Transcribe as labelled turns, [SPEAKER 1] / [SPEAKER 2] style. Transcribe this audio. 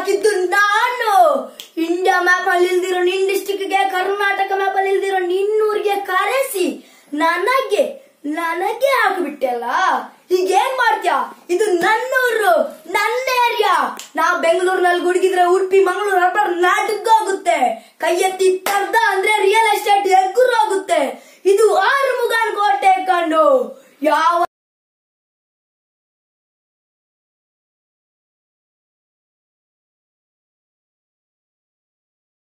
[SPEAKER 1] ಹಾಕಿದ್ದು ನಾನು India map ಅಲ್ಲಿ ಇಲ್ದಿರೋ ನಿನ್ ಡಿಸ್ಟಿಕ್ಗೆ ಕರ್ನಾಟಕ ಮ್ಯಾಪ್ ಅಲ್ಲಿ ಇಲ್ದಿರೋ ನಿನ್ನೂರಿಗೆ ಕರೆಸಿ ನನಗೆ ನನಗೆ ಹಾಕ್ಬಿಟ್ಟೆಲ್ಲ ಈಗ ಏನ್ ಮಾಡ್ತ್ಯಾ ಇದು ನನ್ನೂರು ನನ್ನ ಏರಿಯಾ ನಾ ಬೆಂಗಳೂರಿನಲ್ಲಿ ಗುಡುಗಿದ್ರೆ ಉಡುಪಿ ಮಂಗಳೂರು ಹಬ್ಬ ನಡ್ಗೋಗುತ್ತೆ ಕೈ